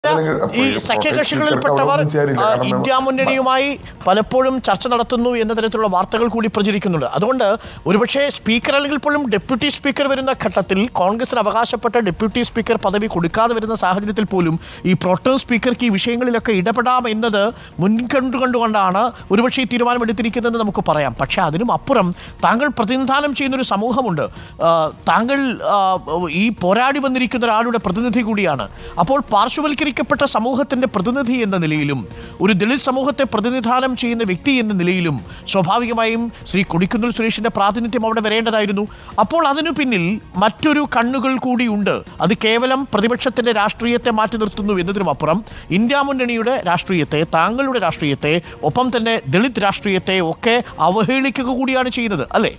ഈ സഖ്യകക്ഷികളിൽപ്പെട്ടവർ ആ, ഇന്ത്യ മുന്നണിയുമായി പലപ്പോഴും ചർച്ച നടത്തുന്നു എന്ന തരത്തിലുള്ള വാർത്തകൾ കൂടി പ്രചരിക്കുന്നുണ്ട് അതുകൊണ്ട് ഒരുപക്ഷെ സ്പീക്കർ അല്ലെങ്കിൽ പോലും ഡെപ്യൂട്ടി സ്പീക്കർ വരുന്ന ഘട്ടത്തിൽ കോൺഗ്രസിന് അവകാശപ്പെട്ട ഡെപ്യൂട്ടി സ്പീക്കർ പദവി കൊടുക്കാതെ വരുന്ന സാഹചര്യത്തിൽ പോലും ഈ പ്രോട്ടോൺ സ്പീക്കർക്ക് ഈ വിഷയങ്ങളിലൊക്കെ ഇടപെടാം എന്നത് മുൻകണ്ടു കണ്ടുകൊണ്ടാണ് ഒരുപക്ഷെ ഈ തീരുമാനമെടുത്തിരിക്കുന്നതെന്ന് നമുക്ക് പറയാം പക്ഷേ അതിനും അപ്പുറം താങ്കൾ പ്രതിനിധാനം ചെയ്യുന്ന ഒരു സമൂഹമുണ്ട് ആ, താങ്കൾ ആ, ഈ പോരാടി വന്നിരിക്കുന്ന ഒരാളുടെ പ്രതിനിധി കൂടിയാണ് അപ്പോൾ പാർശ്വവൽക്കരിക്കപ്പെട്ട സമൂഹത്തിന്റെ പ്രതിനിധി എന്ന നിലയിലും ഒരു ദളിത് സമൂഹത്തെ പ്രതിനിധാനം ചെയ്യുന്ന വ്യക്തി എന്ന നിലയിലും സ്വാഭാവികമായും ശ്രീ കൊടിക്കുന്നിൽ സുരേഷിന്റെ പ്രാതിനിധ്യം അവിടെ വരേണ്ടതായിരുന്നു അപ്പോൾ അതിനു പിന്നിൽ മറ്റൊരു കണ്ണുകൾ കൂടിയുണ്ട് അത് കേവലം പ്രതിപക്ഷത്തിന്റെ രാഷ്ട്രീയത്തെ മാറ്റി നിർത്തുന്നു എന്നതിനുമപ്പുറം ഇന്ത്യ മുന്നണിയുടെ രാഷ്ട്രീയത്തെ താങ്കളുടെ രാഷ്ട്രീയത്തെ ഒപ്പം തന്നെ ദളിത് രാഷ്ട്രീയത്തെ ഒക്കെ അവഹേളിക്കുക കൂടിയാണ് ചെയ്യുന്നത് അല്ലേ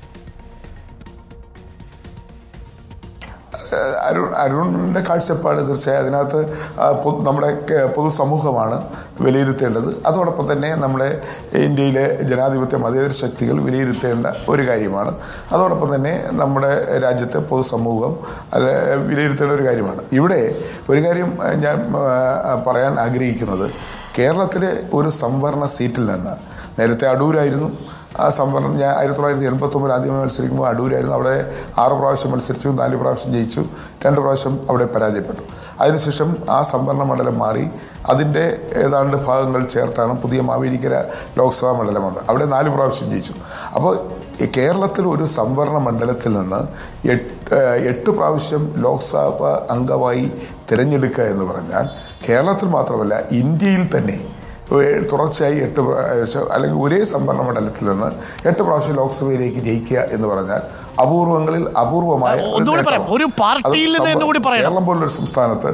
അരുൺ അരുണിൻ്റെ കാഴ്ചപ്പാട് തീർച്ചയായും അതിനകത്ത് ആ, പൊതു- നമ്മുടെ കേ- പൊതുസമൂഹമാണ് വിലയിരുത്തേണ്ടത് അതോടൊപ്പം തന്നെ നമ്മുടെ ഇന്ത്യയിലെ ജനാധിപത്യ മതേതര ശക്തികൾ വിലയിരുത്തേണ്ട ഒരു കാര്യമാണ് അതോടൊപ്പം തന്നെ നമ്മുടെ രാജ്യത്തെ പൊതുസമൂഹം അല്ല വിലയിരുത്തേണ്ട ഒരു കാര്യമാണ് ഇവിടെ ഒരു കാര്യം ആ, ഞാൻ ആ, പറയാൻ ആഗ്രഹിക്കുന്നത് കേരളത്തിലെ ഒരു സംവരണ സീറ്റിൽ നിന്ന് നേരത്തെ അടൂരായിരുന്നു ആ സംവരണം ഞാൻ ആയിരത്തി തൊള്ളായിരത്തി എൺപത്തൊമ്പതിൽ ആദ്യമായി മത്സരിക്കുമ്പോൾ അടൂരായിരുന്നു അവിടെ ആറ് പ്രാവശ്യം മത്സരിച്ചു നാല് പ്രാവശ്യം ജയിച്ചു രണ്ട് പ്രാവശ്യം അവിടെ പരാജയപ്പെട്ടു അതിനുശേഷം ആ സംവരണ മണ്ഡലം മാറി അതിൻ്റെ ഏതാണ്ട് ഭാഗങ്ങൾ ചേർത്താണ് പുതിയ മാവേലിക്കര ലോക്സഭാ മണ്ഡലം വന്നത് അവിടെ നാല് പ്രാവശ്യം ജയിച്ചു അപ്പോൾ ഈ കേരളത്തിൽ ഒരു സംവരണ മണ്ഡലത്തിൽ നിന്ന് എട്ട് ഏഹ് എട്ട് പ്രാവശ്യം ലോക്സഭ അംഗമായി തിരഞ്ഞെടുക്കുക എന്ന് പറഞ്ഞാൽ കേരളത്തിൽ മാത്രമല്ല ഇന്ത്യയിൽ തന്നെ ഏഹ് തുടർച്ചയായി എട്ട് പ്രാവശ്യം അല്ലെങ്കിൽ ഒരേ സംവരണ മണ്ഡലത്തിൽ നിന്ന് എട്ട് പ്രാവശ്യം ലോക്സഭയിലേക്ക് ജയിക്കുക എന്ന് പറഞ്ഞാൽ അപൂർവങ്ങളിൽ അപൂർവമായ ഒരു ഒന്നുകൂടി പറയാം. നേട്ടമാണ്. ഒരു പാർട്ടിയിൽ അത് നിന്ന് സംഭവം- എന്നുകൂടി പറയണം. കേരളം പോലുള്ളൊരു സംസ്ഥാനത്ത്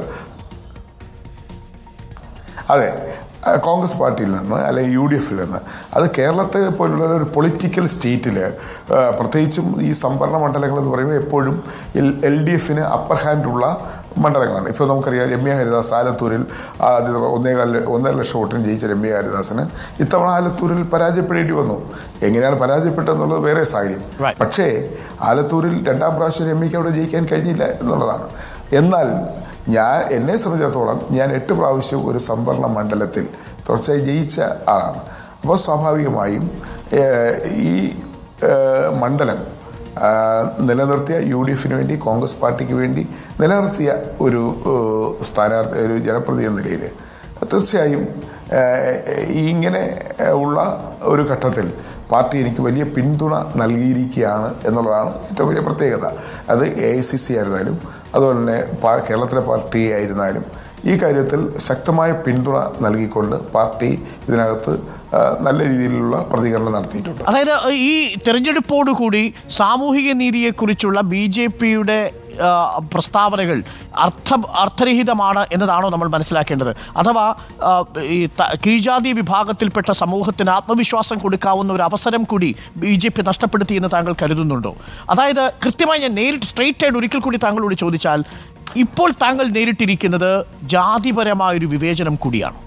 അതെ ആ, കോൺഗ്രസ് പാർട്ടിയിൽ നിന്ന് അല്ലെങ്കിൽ യു ഡി എഫിൽ നിന്ന് അത് കേരളത്തെ പോലുള്ള ഒരു പൊളിറ്റിക്കൽ സ്റ്റേറ്റിൽ പ്രത്യേകിച്ചും ഈ സംവരണ മണ്ഡലങ്ങൾ എന്ന് പറയുമ്പോൾ എപ്പോഴും എൽ എൽ ഡി എഫിന് അപ്പർ ഹാൻഡുള്ള മണ്ഡലങ്ങളാണ് ഇപ്പോൾ നമുക്കറിയാം രമ്യ ഹരിദാസ് ആലത്തൂരിൽ ആദ്യ ഒന്നേകാൽ ഒന്നര ലക്ഷം വോട്ടിന് ജയിച്ച രമ്യ ഹരിദാസിന് ഇത്തവണ ആലത്തൂരിൽ പരാജയപ്പെടേണ്ടി വന്നു എങ്ങനെയാണ് പരാജയപ്പെട്ടതെന്നുള്ളത് വേറെ സാഹചര്യം Right. പക്ഷേ ആലത്തൂരിൽ രണ്ടാം പ്രാവശ്യം രമ്യയ്ക്ക് അവിടെ ജയിക്കാൻ കഴിഞ്ഞില്ല എന്നുള്ളതാണ് എന്നാൽ ഞാൻ എന്നെ സംബന്ധിച്ചിടത്തോളം ഞാൻ എട്ട് പ്രാവശ്യം ഒരു സംവരണ മണ്ഡലത്തിൽ തുടർച്ചയായി ജയിച്ച ആളാണ് അപ്പോൾ സ്വാഭാവികമായും ഏഹ്, ഈ ഏഹ്, മണ്ഡലം ആഹ്, നിലനിർത്തിയ യു ഡി എഫിന് വേണ്ടി കോൺഗ്രസ് പാർട്ടിക്ക് വേണ്ടി നിലനിർത്തിയ ഒരു ഏഹ്, സ്ഥാനാർത്ഥി ഒരു ജനപ്രതി എന്ന നിലയിൽ തീർച്ചയായും ഏഹ്, ഇങ്ങനെ ഉള്ള ഒരു ഘട്ടത്തിൽ പാർട്ടി എനിക്ക് വലിയ പിന്തുണ നൽകിയിരിക്കുകയാണ് എന്നുള്ളതാണ് ഏറ്റവും വലിയ പ്രത്യേകത അത് എ ഐ സി സി ആയിരുന്നാലും അതുപോലെ തന്നെ പാ- കേരളത്തിലെ പാർട്ടി ആയിരുന്നാലും ഈ കാര്യത്തിൽ ശക്തമായ പിന്തുണ നൽകിക്കൊണ്ട് പാർട്ടി ഇതിനകത്ത് ആ, നല്ല രീതിയിലുള്ള പ്രതികരണം നടത്തിയിട്ടുണ്ട് അതായത് ഈ തെരഞ്ഞെടുപ്പോടുകൂടി സാമൂഹിക നീതിയെക്കുറിച്ചുള്ള ബി ജെ പിയുടെ പ്രസ്താവനകൾ അർത്ഥ അർത്ഥരഹിതമാണ് എന്നതാണോ നമ്മൾ മനസ്സിലാക്കേണ്ടത് അഥവാ ആ, ഈ ത- കീഴ്ജാതി വിഭാഗത്തിൽപ്പെട്ട സമൂഹത്തിന് ആത്മവിശ്വാസം കൊടുക്കാവുന്ന ഒരു അവസരം കൂടി ബി ജെ പി നഷ്ടപ്പെടുത്തി എന്ന് താങ്കൾ കരുതുന്നുണ്ടോ അതായത് കൃത്യമായി ഞാൻ നേരിട്ട് സ്ട്രെയിറ്റ് ആയിട്ട് ഒരിക്കൽ കൂടി താങ്കളോട് ചോദിച്ചാൽ ഇപ്പോൾ താങ്കൾ നേരിട്ടിരിക്കുന്നത് ജാതിപരമായൊരു വിവേചനം കൂടിയാണ്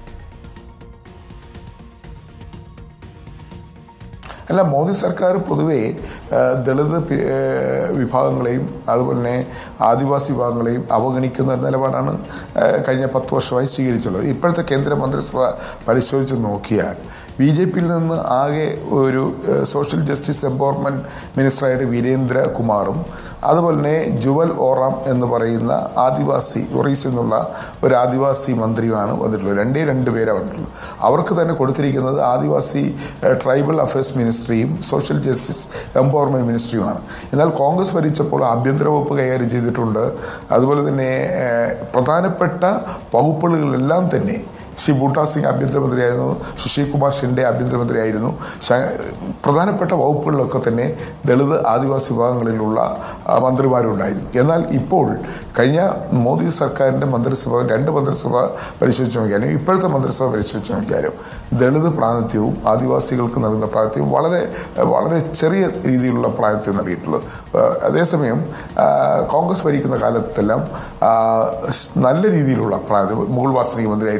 അല്ല മോദി സർക്കാർ പൊതുവേ ആ, ദളിത് പി- ആ, വിഭാഗങ്ങളെയും അതുപോലെ തന്നെ ആദിവാസി വിഭാഗങ്ങളെയും അവഗണിക്കുന്ന ഒരു നിലപാടാണ് ആ, കഴിഞ്ഞ പത്ത് വർഷമായി സ്വീകരിച്ചുള്ളത് ഇപ്പോഴത്തെ കേന്ദ്ര മന്ത്രിസഭ പരിശോധിച്ച് നോക്കിയാൽ ബി ജെ പിയിൽ നിന്ന് ആകെ ഒരു ആ, സോഷ്യൽ ജസ്റ്റിസ് എംപവർമെൻറ്റ് മിനിസ്റ്ററായിട്ട് വീരേന്ദ്ര കുമാറും അതുപോലെ തന്നെ ജുവൽ ഓറാം എന്ന് പറയുന്ന ആദിവാസി ഒറീസ് എന്നുള്ള ഒരു ആദിവാസി മന്ത്രിയുമാണ് വന്നിട്ടുള്ളത് രണ്ടേ രണ്ട് പേരാണ് വന്നിട്ടുള്ളത് അവർക്ക് തന്നെ കൊടുത്തിരിക്കുന്നത് ആദിവാസി ഏഹ്, ട്രൈബൽ അഫയേഴ്സ് മിനിസ്ട്രിയും സോഷ്യൽ ജസ്റ്റിസ് എംപവർമെൻറ്റ് മിനിസ്ട്രിയുമാണ് എന്നാൽ കോൺഗ്രസ് ഭരിച്ചപ്പോൾ ആഭ്യന്തര വകുപ്പ് കൈകാര്യം ചെയ്തിട്ടുണ്ട് അതുപോലെ തന്നെ ഏഹ്, പ്രധാനപ്പെട്ട വകുപ്പുകളിലെല്ലാം തന്നെ ശ്രീ ബൂട്ടാ സിംഗ് ആഭ്യന്തരമന്ത്രിയായിരുന്നു സുശീൽ കുമാർ ഷിൻഡെ ആഭ്യന്തരമന്ത്രിയായിരുന്നു ശ- പ്രധാനപ്പെട്ട വകുപ്പുകളിലൊക്കെ തന്നെ ദളിത് ആദിവാസി വിഭാഗങ്ങളിലുള്ള ആ, മന്ത്രിമാരുണ്ടായിരുന്നു എന്നാൽ ഇപ്പോൾ കഴിഞ്ഞ മോദി സർക്കാരിൻ്റെ മന്ത്രിസഭ രണ്ട് മന്ത്രിസഭ പരിശോധിച്ച് നോക്കിയാലും ഇപ്പോഴത്തെ മന്ത്രിസഭ പരിശോധിച്ച് നോക്കിയാലും ദളിത് പ്രാതിനിധ്യവും ആദിവാസികൾക്ക് നൽകുന്ന പ്രാതിനിധ്യവും വളരെ വളരെ ചെറിയ രീതിയിലുള്ള പ്രാതിനിധ്യം നൽകിയിട്ടുള്ളത് ആ, അതേസമയം ആ, കോൺഗ്രസ് ഭരിക്കുന്ന കാലത്തെല്ലാം ആ, സ് നല്ല രീതിയിലുള്ള പ്രാതിനിധ്യം മുകുൾ വാസ്നിക് മന്ത്രിയായിട്ടുണ്ട്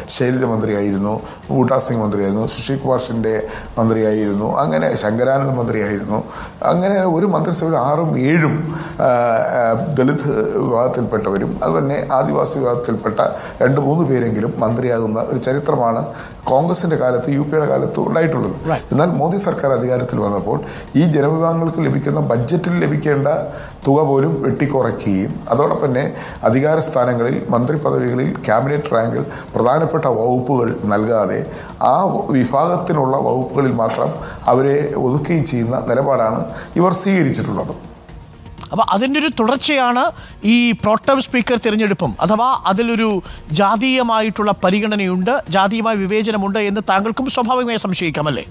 ശൈലജ മന്ത്രിയായിരുന്നു ബൂട്ടാ സിംഗ് മന്ത്രിയായിരുന്നു സുശീൽ കുമാർ ഷിൻഡെ മന്ത്രിയായിരുന്നു അങ്ങനെ ശങ്കരാനന്ദ മന്ത്രിയായിരുന്നു അങ്ങനെ ഒരു മന്ത്രിസഭയിൽ ആറും ഏഴും ആ, ആ, ദളിത് വിഭാഗത്തിൽപ്പെട്ടവരും അതുപോലെ ആദിവാസി വിഭാഗത്തിൽപ്പെട്ട രണ്ട് മൂന്ന് പേരെങ്കിലും മന്ത്രിയാകുന്ന ഒരു ചരിത്രമാണ് കോൺഗ്രസിന്റെ കാലത്ത് യു പിയുടെ കാലത്ത് ഉണ്ടായിട്ടുള്ളത് Right. എന്നാൽ മോദി സർക്കാർ അധികാരത്തിൽ വന്നപ്പോൾ ഈ ജനവിഭാഗങ്ങൾക്ക് ലഭിക്കുന്ന ബഡ്ജറ്റിൽ ലഭിക്കേണ്ട തുക പോലും വെട്ടിക്കുറയ്ക്കുകയും അതോടൊപ്പം തന്നെ അധികാര സ്ഥാനങ്ങളിൽ മന്ത്രി പദവികളിൽ ക്യാബിനറ്റ് റാങ്കിൽ പ്രധാനപ്പെട്ട വകുപ്പുകൾ നൽകാതെ ആ വിഭാഗത്തിനുള്ള വകുപ്പുകളിൽ മാത്രം അവരെ ഒതുക്കുകയും ചെയ്യുന്ന നിലപാടാണ് ഇവർ സ്വീകരിച്ചിട്ടുള്ളത് അപ്പൊ അതിൻ്റെ ഒരു തുടർച്ചയാണ് ഈ പ്രോട്ടം സ്പീക്കർ തിരഞ്ഞെടുപ്പും അഥവാ അതിലൊരു ജാതീയമായിട്ടുള്ള പരിഗണനയുണ്ട് ജാതീയമായ വിവേചനമുണ്ട് എന്ന് താങ്കൾക്കും സ്വാഭാവികമായി സംശയിക്കാം അല്ലേ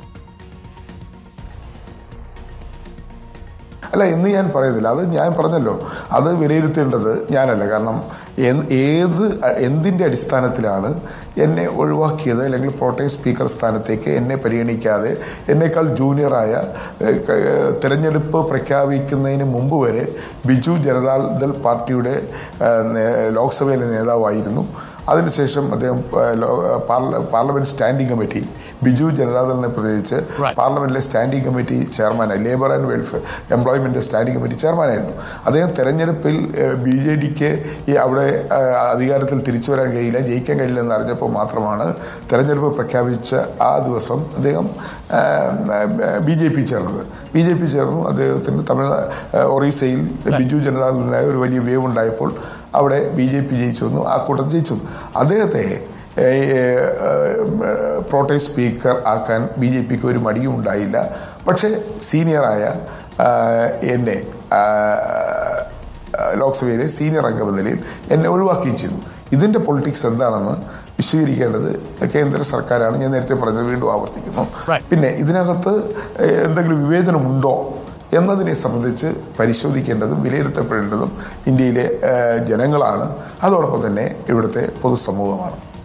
അല്ല എന്ന് ഞാൻ പറയുന്നില്ല അത് ഞാൻ പറഞ്ഞല്ലോ അത് വിലയിരുത്തേണ്ടത് ഞാനല്ല കാരണം എൻ- ഏത് എന്തിൻ്റെ അടിസ്ഥാനത്തിലാണ് എന്നെ ഒഴിവാക്കിയത് അല്ലെങ്കിൽ പ്രോട്ടേം സ്പീക്കർ സ്ഥാനത്തേക്ക് എന്നെ പരിഗണിക്കാതെ എന്നേക്കാൾ ജൂനിയറായ ഏഹ്, ക- ഏഹ്, തെരഞ്ഞെടുപ്പ് പ്രഖ്യാപിക്കുന്നതിന് മുമ്പ് വരെ ബിജു ജനതാദൾ പാർട്ടിയുടെ ഏഹ്, നേ- ലോക്സഭയിലെ നേതാവായിരുന്നു അതിനുശേഷം അദ്ദേഹം ഏഹ്, ലോ- പാർല- പാർലമെന്റ് സ്റ്റാൻഡിംഗ് കമ്മിറ്റി ബിജു ജനതാദളിനെ പ്രതിനിധിച്ച് Right. പാർലമെന്റിലെ സ്റ്റാൻഡിംഗ് കമ്മിറ്റി ചെയർമാനായി labour and welfare employment standing committee ചെയർമാനായിരുന്നു അദ്ദേഹം തെരഞ്ഞെടുപ്പിൽ ബി ജെ ഡിക്ക് ഈ അവിടെ ആ, അധികാരത്തിൽ തിരിച്ചു വരാൻ കഴിയില്ല ജയിക്കാൻ കഴിയില്ല എന്ന് അറിഞ്ഞപ്പോൾ മാത്രമാണ് തെരഞ്ഞെടുപ്പ് പ്രഖ്യാപിച്ച ആ ദിവസം അദ്ദേഹം ബി ജെ പി ചേർന്നത് ബി ജെ പി ചേർന്നു അദ്ദേഹത്തിന് തമിഴ് ആ, ഒറീസയിൽ ബിജു ജനതാദളിനായ ഒരു വലിയ വേവ് ഉണ്ടായപ്പോൾ അവിടെ ബി ജെ പി ജയിച്ചു വന്നു ആ കൂട്ടത്തിൽ ജയിച്ചു വന്നു. അദ്ദേഹത്തെ പ്രോട്ടേം സ്പീക്കർ ആക്കാൻ ബി ജെ പിക്ക് ഒരു മടിയും ഉണ്ടായില്ല പക്ഷേ സീനിയറായ ആ, എന്നെ ആ, ലോക്സഭയിലെ സീനിയർ അംഗം എന്ന നിലയിൽ എന്നെ ഒഴിവാക്കുകയും ചെയ്തു ഇതിൻ്റെ പൊളിറ്റിക്സ് എന്താണെന്ന് വിശദീകരിക്കേണ്ടത് കേന്ദ്ര സർക്കാരാണ് ഞാൻ നേരത്തെ പറഞ്ഞത് വീണ്ടും ആവർത്തിക്കുന്നു Right. പിന്നെ ഇതിനകത്ത് ഏഹ്, എന്തെങ്കിലും വിവേചനമുണ്ടോ എന്നതിനെ സംബന്ധിച്ച് പരിശോധിക്കേണ്ടതും വിലയിരുത്തപ്പെടേണ്ടതും ഇന്ത്യയിലെ ഏഹ്, ജനങ്ങളാണ് അതോടൊപ്പം തന്നെ ഇവിടുത്തെ പൊതുസമൂഹമാണ്